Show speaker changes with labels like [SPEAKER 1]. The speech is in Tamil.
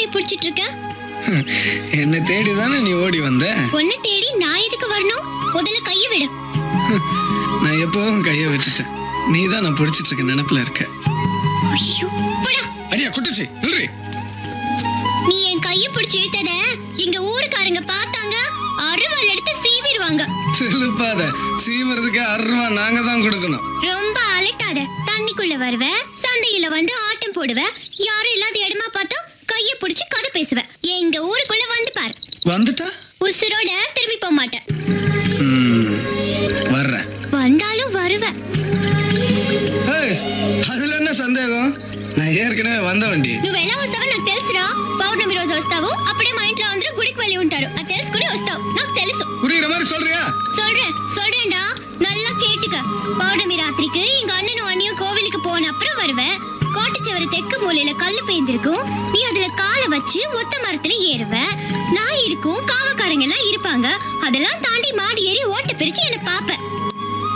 [SPEAKER 1] புடிச்சிட்டு இருக்க
[SPEAKER 2] என்னை தேடி தானே நீ ஓடி வந்த
[SPEAKER 1] உன்னை தேடி நான் எதுக்கு வரணும் முதல்ல கைய விடு
[SPEAKER 2] நான் எப்பவும் கையை வச்சுட்டேன் நீ தான் நான் பிடிச்சிட்டு இருக்க நினப்புல இருக்க
[SPEAKER 1] ஐயோ போடா
[SPEAKER 2] அடியா குட்டுச்சு நில்றி
[SPEAKER 1] நீ என் கைய பிடிச்சு இழுத்தத எங்க ஊருக்காரங்க பார்த்தாங்க அருவாள் எடுத்து சீவிடுவாங்க
[SPEAKER 2] செலுப்பாத சீவறதுக்கு அருவா நாங்க தான் கொடுக்கணும்
[SPEAKER 1] ரொம்ப அலட்டாத தண்ணிக்குள்ள வருவ சண்டையில வந்து ஆட்டம் போடுவ யாரும் இல்லாத இடமா பார்த்தா கைய பிடிச்சு கதை பேசுவ எங்க ஊருக்குள்ள வந்து பாரு
[SPEAKER 2] வந்துட்டா
[SPEAKER 1] உசுரோட திரும்பி போக மாட்டேன்
[SPEAKER 2] ம், வர்றேன்
[SPEAKER 1] வந்தாலும் வருவ
[SPEAKER 2] ஏய், அதுல என்ன சந்தேகம் நான் ఏర్కనే వంద వండి
[SPEAKER 1] నువ్వు ఎలా వస్తావో నాకు తెలుసురా పౌర్ణమి రోజు వస్తావు అప్పుడే మా ఇంట్లో అందరూ గుడికి వెళ్ళి ఉంటారు అది తెలుసుకుని వస్తావు నాకు తెలుసు
[SPEAKER 2] புரியுற மாதிரி சொல்றியா
[SPEAKER 1] சொல்றேன் சொல்றேன்டா நல்லா கேட்டுக்க பௌர்ணமி ராத்திரிக்கு எங்க அண்ணனும் அண்ணியும் கோவிலுக்கு போன அப்புறம் வருவேன் கோட்டச்சுவர தெற்கு மூலையில கல்லு பேந்திருக்கும் நீ அதுல காலை வச்சு ஒத்த மரத்துல ஏறுவ நான் இருக்கும் காவக்காரங்க எல்லாம் இருப்பாங்க அதெல்லாம் தாண்டி மாடி ஏறி ஓட்ட பிரிச்சு என்ன பாப்ப